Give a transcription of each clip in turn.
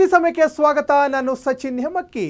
ಸಮಯಕ್ಕೆ ಸ್ವಾಗತ ನಾನು ಸಚಿನ್ ಹೆಮ್ಮಕ್ಕಿ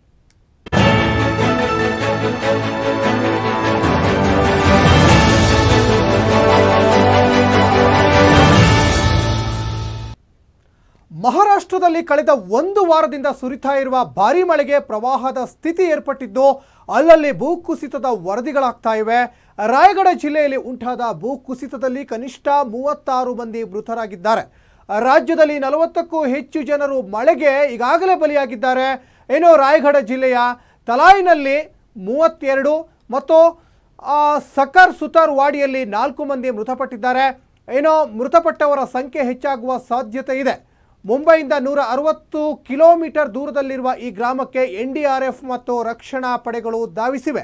ಮಹಾರಾಷ್ಟ್ರದಲ್ಲಿ ಕಳೆದ ಒಂದು ವಾರದಿಂದ ಸುರಿತಾ ಇರುವ ಭಾರೀ ಮಳೆಗೆ ಪ್ರವಾಹದ ಸ್ಥಿತಿ ಏರ್ಪಟ್ಟಿದ್ದು ಅಲ್ಲಲ್ಲಿ ಭೂಕುಸಿತದ ವರದಿಗಳಾಗ್ತಾ ಇವೆ ರಾಯಗಢ ಜಿಲ್ಲೆಯಲ್ಲಿ ಉಂಟಾದ ಭೂಕುಸಿತದಲ್ಲಿ ಕನಿಷ್ಠ ಮೂವತ್ತಾರು ಮಂದಿ ಮೃತರಾಗಿದ್ದಾರೆ ರಾಜ್ಯದಲ್ಲಿ ನಲವತ್ತಕ್ಕೂ ಹೆಚ್ಚು ಜನರು ಮಳೆಗೆ ಈಗಾಗಲೇ ಬಲಿಯಾಗಿದ್ದಾರೆ ಏನು ರಾಯಗಢ ಜಿಲ್ಲೆಯ ತಲಾಯಿನಲ್ಲಿ ಮೂವತ್ತೆರಡು ಮತ್ತು ಆ, ಸಕರ್ ಸುತಾರ್ ವಾಡಿಯಲ್ಲಿ ನಾಲ್ಕು ಮಂದಿ ಮೃತಪಟ್ಟಿದ್ದಾರೆ ಏನೋ ಮೃತಪಟ್ಟವರ ಸಂಖ್ಯೆ ಹೆಚ್ಚಾಗುವ ಸಾಧ್ಯತೆ ಇದೆ ಮುಂಬೈಯಿಂದ ನೂರ ಅರವತ್ತು ಕಿಲೋಮೀಟರ್ ದೂರದಲ್ಲಿರುವ ಈ ಗ್ರಾಮಕ್ಕೆ ಎನ್ಡಿಆರ್ಎಫ್ ಮತ್ತು ರಕ್ಷಣಾ ಪಡೆಗಳು ಧಾವಿಸಿವೆ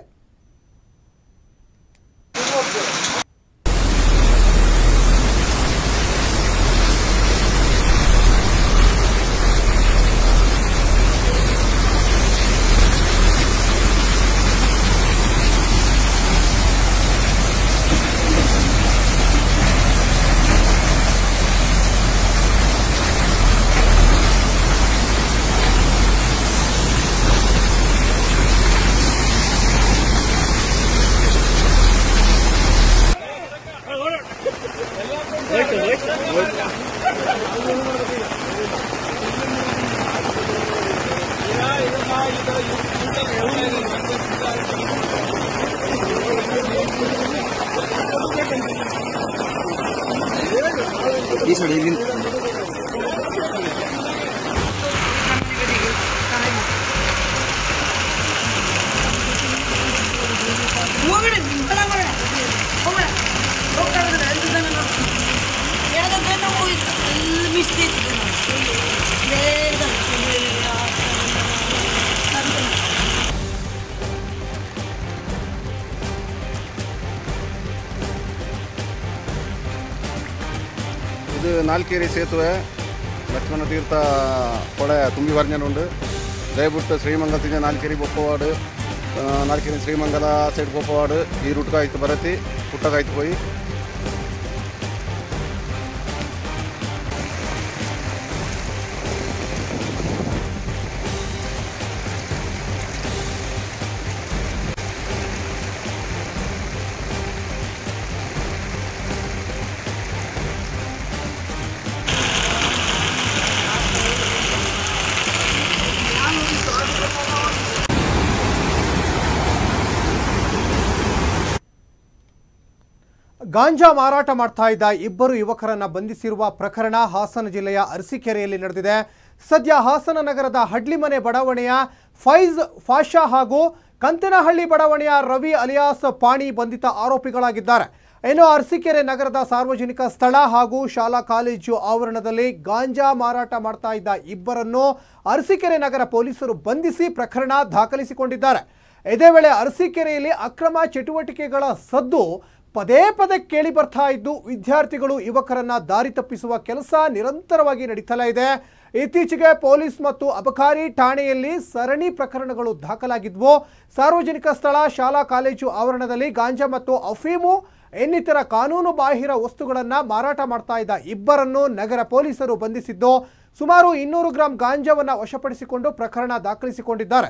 ಈ ಸೈಡ್ ಇಲ್ಲಿ ಹೋಗ್ಬಿಡಿ ಬಲ ಬರೋಣ ಹೋಗೋಣ ಹೋಗ್ತಾ ಇರೋದು ಎರಡು ಜನ ನಾವು. ಎರಡು ಜನ ಹೋಗಿದ್ದು ಅಲ್ಲಿ ಮಿಸ್ಟೇಕ್ ಇದೆ ನಾವು. ಬೇಗ ഇത് നാൽക്കേരി സേതുವೆ ಲಕ್ಷ್ಮಣ ತೀರ್ಥ ಕೊಳೆ ತುಂಬಿ ಬರ್ಜನುಂಡು ದಯವಿಟ್ಟು ಶ್ರೀಮಂಗಲದಿಂದ ನಾಲ್ಕೇರಿ ಬೊಪ್ಪವಾಡು ಆ, ನಾಲ್ಕೇರಿ ಶ್ರೀಮಂಗಲ ಸೈಡ್ ಬೊಪ್ಪವಾಡು ಈ ರೂಟ್ಗಾಯ್ತು ಬರತಿ ಪುಟ್ಟಗಾಯ್ತು ಹೋಯಿ ಗಾಂಜಾ ಮಾರಾಟ ಮಾಡ್ತಾ ಇದ್ದ ಇಬ್ಬರು ಯುವಕರನ್ನ ಬಂಧಿಸಿರುವ ಪ್ರಕರಣ ಹಾಸನ ಜಿಲ್ಲೆಯ ಅರಸೀಕೆರೆಯಲ್ಲಿ ನಡೆದಿದೆ ಸದ್ಯ ಹಾಸನ ನಗರದ ಹಡ್ಲಿಮನೆ ಬಡಾವಣೆಯ ಫೈಜ್ ಫಾಷಾ ಹಾಗೂ ಕಂತನಹಳ್ಳಿ ಬಡಾವಣೆಯ ರವಿ ಅಲಿಯಾಸ್ ಪಾಣಿ ಬಂಧಿತ ಆರೋಪಿಗಳಾಗಿದ್ದಾರೆ ಇನ್ನು ಅರಸೀಕೆರೆ ನಗರದ ಸಾರ್ವಜನಿಕ ಸ್ಥಳ ಹಾಗೂ ಶಾಲಾ ಕಾಲೇಜು ಆವರಣದಲ್ಲಿ ಗಾಂಜಾ ಮಾರಾಟ ಮಾಡ್ತಾ ಇದ್ದ ಇಬ್ಬರನ್ನು ಅರಸೀಕೆರೆ ನಗರ ಪೊಲೀಸರು ಬಂಧಿಸಿ ಪ್ರಕರಣ ದಾಖಲಿಸಿಕೊಂಡಿದ್ದಾರೆ ಇದೇ ವೇಳೆ ಅರಸೀಕೆರೆಯಲ್ಲಿ ಅಕ್ರಮ ಚಟುವಟಿಕೆಗಳ ಸದ್ದು ಪದೇ ಪದೇ ಕೇಳಿ ಬರ್ತಾ ಇದ್ದು ವಿದ್ಯಾರ್ಥಿಗಳು ಯುವಕರನ್ನ ದಾರಿ ತಪ್ಪಿಸುವ ಕೆಲಸ ನಿರಂತರವಾಗಿ ನಡೀತಲೇ ಇದೆ ಇತ್ತೀಚೆಗೆ ಪೊಲೀಸ್ ಮತ್ತು ಅಬಕಾರಿ ಠಾಣೆಯಲ್ಲಿ ಸರಣಿ ಪ್ರಕರಣಗಳು ದಾಖಲಾಗಿದ್ವು ಸಾರ್ವಜನಿಕ ಸ್ಥಳ ಶಾಲಾ ಕಾಲೇಜು ಆವರಣದಲ್ಲಿ ಗಾಂಜಾ ಮತ್ತು ಅಫೀಮು ಇನ್ನಿತರ ಕಾನೂನು ಬಾಹಿರ ವಸ್ತುಗಳನ್ನು ಮಾರಾಟ ಮಾಡ್ತಾ ಇದ್ದ ಇಬ್ಬರನ್ನು ನಗರ ಪೊಲೀಸರು ಬಂಧಿಸಿದ್ದು ಸುಮಾರು ಇನ್ನೂರು ಗ್ರಾಂ ಗಾಂಜಾವನ್ನು ವಶಪಡಿಸಿಕೊಂಡು ಪ್ರಕರಣ ದಾಖಲಿಸಿಕೊಂಡಿದ್ದಾರೆ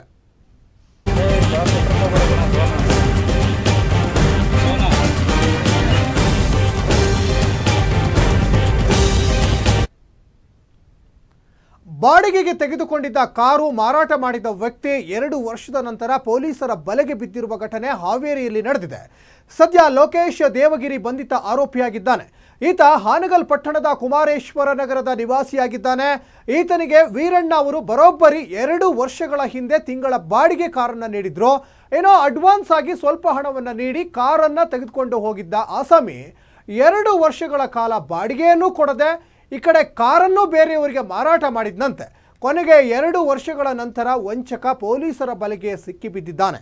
ಬಾಡಿಗೆಗೆ ತೆಗೆದುಕೊಂಡಿದ್ದ ಕಾರು ಮಾರಾಟ ಮಾಡಿದ ವ್ಯಕ್ತಿ ಎರಡು ವರ್ಷದ ನಂತರ ಪೊಲೀಸರ ಬಲೆಗೆ ಬಿದ್ದಿರುವ ಘಟನೆ ಹಾವೇರಿಯಲ್ಲಿ ನಡೆದಿದೆ ಸದ್ಯ ಲೋಕೇಶ್ ದೇವಗಿರಿ ಬಂಧಿತ ಆರೋಪಿಯಾಗಿದ್ದಾನೆ ಈತ ಹಾನಗಲ್ ಪಟ್ಟಣದ ಕುಮಾರೇಶ್ವರ ನಗರದ ನಿವಾಸಿಯಾಗಿದ್ದಾನೆ ಈತನಿಗೆ ವೀರಣ್ಣ ಅವರು ಬರೋಬ್ಬರಿ ಎರಡು ವರ್ಷಗಳ ಹಿಂದೆ ತಿಂಗಳ ಬಾಡಿಗೆ ಕಾರನ್ನು ನೀಡಿದ್ರು ಏನೋ ಅಡ್ವಾನ್ಸ್ ಆಗಿ ಸ್ವಲ್ಪ ಹಣವನ್ನು ನೀಡಿ ಕಾರನ್ನು ತೆಗೆದುಕೊಂಡು ಹೋಗಿದ್ದ ಆಸಾಮಿ ಎರಡು ವರ್ಷಗಳ ಕಾಲ ಬಾಡಿಗೆಯನ್ನೂ ಕೊಡದೆ ಈ ಕಡೆ ಕಾರನ್ನು ಬೇರೆಯವರಿಗೆ ಮಾರಾಟ ಮಾಡಿದ್ನಂತೆ ಕೊನೆಗೆ ಎರಡು ವರ್ಷಗಳ ನಂತರ ವಂಚಕ ಪೊಲೀಸರ ಬಲೆಗೆ ಸಿಕ್ಕಿಬಿದ್ದಿದ್ದಾನೆ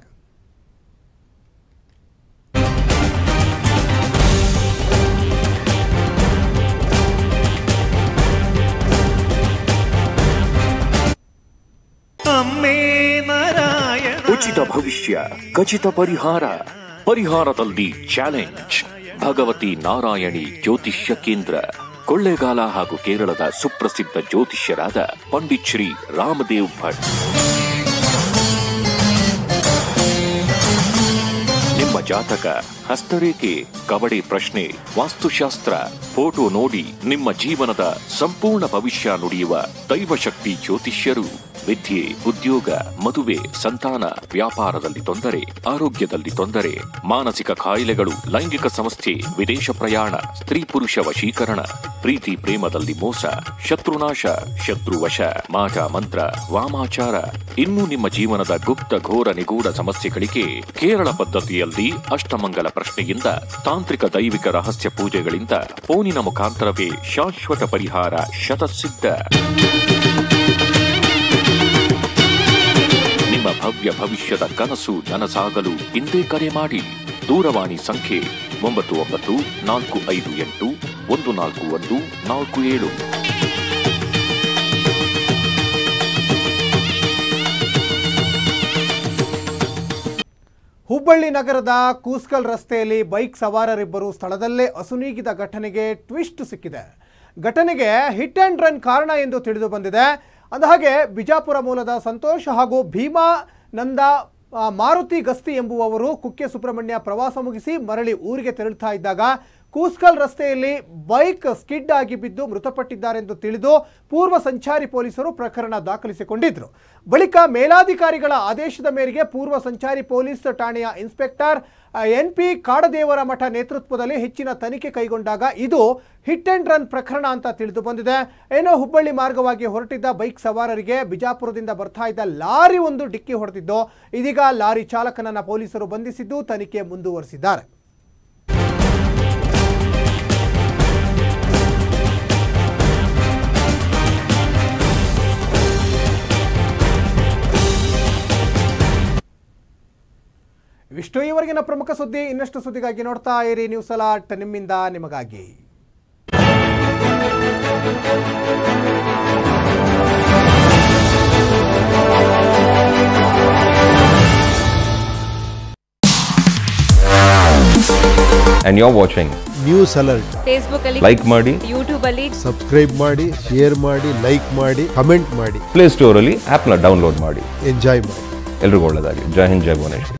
ಅಮ್ಮೇ ನಾರಾಯಣ ಉಚಿತ ಭವಿಷ್ಯ ಖಚಿತ ಪರಿಹಾರ ಪರಿಹಾರದಲ್ಲಿ ಚಾಲೆಂಜ್ ಭಗವತಿ ನಾರಾಯಣಿ ಜ್ಯೋತಿಷ್ಯ ಕೇಂದ್ರ ಕೊಳ್ಳೇಗಾಲ ಹಾಗೂ ಕೇರಳದ ಸುಪ್ರಸಿದ್ಧ ಜ್ಯೋತಿಷ್ಯರಾದ ಪಂಡಿತ್ ಶ್ರೀ ರಾಮದೇವ್ ಭಟ್ ನಿಮ್ಮ ಜಾತಕ ಹಸ್ತರೇಖೆ ಕಬಡ್ಡಿ ಪ್ರಶ್ನೆ ವಾಸ್ತುಶಾಸ್ತ್ರ ಫೋಟೋ ನೋಡಿ ನಿಮ್ಮ ಜೀವನದ ಸಂಪೂರ್ಣ ಭವಿಷ್ಯ ನುಡಿಯುವ ದೈವಶಕ್ತಿ ಜ್ಯೋತಿಷ್ಯರು ವಿದ್ಯೆ ಉದ್ಯೋಗ ಮದುವೆ ಸಂತಾನ ವ್ಯಾಪಾರದಲ್ಲಿ ತೊಂದರೆ ಆರೋಗ್ಯದಲ್ಲಿ ತೊಂದರೆ ಮಾನಸಿಕ ಕಾಯಿಲೆಗಳು ಲೈಂಗಿಕ ಸಮಸ್ಯೆ ವಿದೇಶ ಪ್ರಯಾಣ ಸ್ತ್ರೀ ಪುರುಷ ವಶೀಕರಣ ಪ್ರೀತಿ ಪ್ರೇಮದಲ್ಲಿ ಮೋಸ ಶತ್ರುನಾಶ ಶತ್ರುವಶ ಮಾಟ ಮಂತ್ರ ವಾಮಾಚಾರ ಇನ್ನು ನಿಮ್ಮ ಜೀವನದ ಗುಪ್ತ ಘೋರ ನಿಗೂಢ ಸಮಸ್ಯೆಗಳಿಗೆ ಕೇರಳ ಪದ್ಧತಿಯಲ್ಲಿ ಅಷ್ಟಮಂಗಲ ಪ್ರಶ್ನೆಯಿಂದ ತಾಂತ್ರಿಕ ದೈವಿಕ ರಹಸ್ಯ ಪೂಜೆಗಳಿಂದ ಫೋನಿನ ಮುಖಾಂತರವೇ ಶಾಶ್ವತ ಪರಿಹಾರ ಶತಸಿದ್ಧ ನಿಮ್ಮ ಭವ್ಯ ಭವಿಷ್ಯದ ಕನಸು ನನಸಾಗಲು ಇಂದೇ ಕರೆ ಮಾಡಿ ದೂರವಾಣಿ ಸಂಖ್ಯೆ ಒಂಬತ್ತು ಒಂಬತ್ತು ನಾಲ್ಕು ಐದು ಎಂಟು ಒಂದು ನಾಲ್ಕು ಒಂದು ನಾಲ್ಕು ಏಳು ಹುಬ್ಬಳ್ಳಿ ನಗರದ ಕೂಸ್ಕಲ್ ರಸ್ತೆಯಲ್ಲಿ ಬೈಕ್ ಸವಾರರಿಬ್ಬರು ಸ್ಥಳದಲ್ಲೇ ಅಸುನೀಗಿದ ಘಟನೆಗೆ ಟ್ವಿಸ್ಟ್ ಸಿಕ್ಕಿದೆ ಘಟನೆಗೆ ಹಿಟ್ ಆ್ಯಂಡ್ ರನ್ ಕಾರಣ ಎಂದು ತಿಳಿದು ಬಂದಿದೆ ಅಂದಹಾಗೆ ಬಿಜಾಪುರ ಮೂಲದ ಸಂತೋಷ್ ಹಾಗೂ ಭೀಮಾ ನಂದ ಆ, ಮಾರುತಿ ಗಸ್ತಿ ಎಂಬುವವರು ಕುಕ್ಕೆ ಸುಬ್ರಹ್ಮಣ್ಯ ಪ್ರವಾಸ ಮುಗಿಸಿ ಮರಳಿ ಊರಿಗೆ ತೆರಳುತ್ತಾ ಇದ್ದಾಗ ಕೂಸ್ಕಲ್ ರಸ್ತೆಯಲ್ಲಿ ಬೈಕ್ ಸ್ಕಿಡ್ ಆಗಿ ಬಿದ್ದು ಮೃತಪಟ್ಟಿದ್ದಾರೆಂದು ತಿಳಿದು ಪೂರ್ವ ಸಂಚಾರಿ ಪೊಲೀಸರು ಪ್ರಕರಣ ದಾಖಲಿಸಿಕೊಂಡಿದ್ರು ಬಳಿಕ ಮೇಲಾಧಿಕಾರಿಗಳ ಆದೇಶದ ಮೇರೆಗೆ ಪೂರ್ವ ಸಂಚಾರಿ ಪೊಲೀಸ್ ಠಾಣೆಯ ಇನ್ಸ್ಪೆಕ್ಟರ್ ಎನ್ ಪಿ ಕಾಡದೇವರ ಮಠ ನೇತೃತ್ವದಲ್ಲಿ ಹೆಚ್ಚಿನ ತನಿಖೆ ಕೈಗೊಂಡಾಗ ಇದು ಹಿಟ್ ಅಂಡ್ ರನ್ ಪ್ರಕರಣ ಅಂತ ತಿಳಿದು ಬಂದಿದೆ ಏನೋ ಹುಬ್ಬಳ್ಳಿ ಮಾರ್ಗವಾಗಿ ಹೊರಟಿದ್ದ ಬೈಕ್ ಸವಾರರಿಗೆ ಬಿಜಾಪುರದಿಂದ ಬರ್ತಾ ಇದ್ದ ಲಾರಿ ಒಂದು ಡಿಕ್ಕಿ ಹೊಡೆದಿದ್ದು ಇದೀಗ ಲಾರಿ ಚಾಲಕನನ್ನ ಪೊಲೀಸರು ಬಂಧಿಸಿದ್ದು ತನಿಖೆ ಮುಂದುವರಿಸಿದ್ದಾರೆ ಇವಿಷ್ಟು ಈವರೆಗಿನ ಪ್ರಮುಖ ಸುದ್ದಿ ಇನ್ನಷ್ಟು ಸುದ್ದಿಗಾಗಿ ನೋಡ್ತಾ ಇರಿ ನ್ಯೂಸ್ ಅಲಾಟ್ ನಿಮ್ಮಿಂದ ನಿಮಗಾಗಿ and you're watching. News alert Facebook ಅಲ್ಲಿ Like ಮಾಡಿ ಯೂಟ್ಯೂಬ್ ಅಲ್ಲಿ ಸಬ್ಸ್ಕ್ರೈಬ್ ಮಾಡಿ ಶೇರ್ ಮಾಡಿ ಲೈಕ್ ಮಾಡಿ ಕಮೆಂಟ್ ಮಾಡಿ ಪ್ಲೇ ಸ್ಟೋರಲ್ಲಿ ಆ್ಯಪ್ನ ಡೌನ್ಲೋಡ್ ಮಾಡಿ ಎಂಜಾಯ್ ಮಾಡಿ ಎಲ್ರಿಗೂ ಒಳ್ಳೆಯದಾಗಲಿ ಜೈ ಹಿಂದ್ ಜೈ ಭುವನೇಶ್ವರಿ